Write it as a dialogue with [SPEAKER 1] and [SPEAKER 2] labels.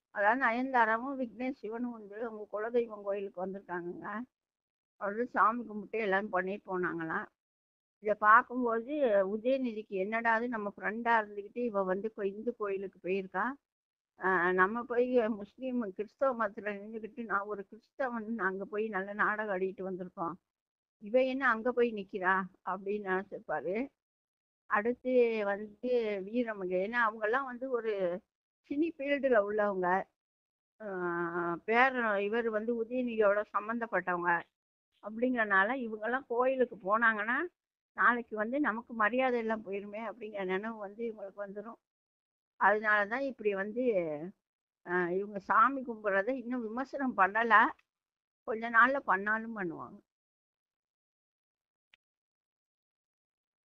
[SPEAKER 1] அதாவது நயன்தாராவும் விக்னேஷ் சிவனும் வந்து அவங்க குலதெய்வம் கோயிலுக்கு வந்திருக்காங்கங்க வந்து சாமி கும்பிட்டு எல்லாம் பண்ணிட்டு போனாங்களாம் இதை பார்க்கும்போது உதயநிதிக்கு என்னடாது நம்ம ஃப்ரெண்டாக இருந்துக்கிட்டு இவ வந்து இப்போ இந்து கோயிலுக்கு போயிருக்கா ஆஹ் நம்ம போய் முஸ்லீம் கிறிஸ்தவ மதத்தில் நின்றுக்கிட்டு நான் ஒரு கிறிஸ்தவன் அங்கே போய் நல்ல நாடகம் ஆடிட்டு வந்திருக்கோம் இவ என்ன அங்கே போய் நிற்கிறா அப்படின்னு நினச்சிருப்பாரு அடுத்து வந்து வீரமங்க ஏன்னா அவங்கெல்லாம் வந்து ஒரு சினி ஃபீல்டில் உள்ளவங்க ஆஹ் பேர் இவர் வந்து உதயநிதியோட சம்மந்தப்பட்டவங்க அப்படிங்கறனால இவங்கெல்லாம் கோயிலுக்கு போனாங்கன்னா நாளைக்கு வந்து நமக்கு மரியாதை எல்லாம் போயிருமே அப்படிங்கிற நினைவு வந்து இவங்களுக்கு வந்துடும் அதனால தான் இப்படி வந்து ஆஹ் இவங்க சாமி கும்பிட்றத இன்னும் விமர்சனம் பண்ணலை கொஞ்ச நாளில் பண்ணாலும் பண்ணுவாங்க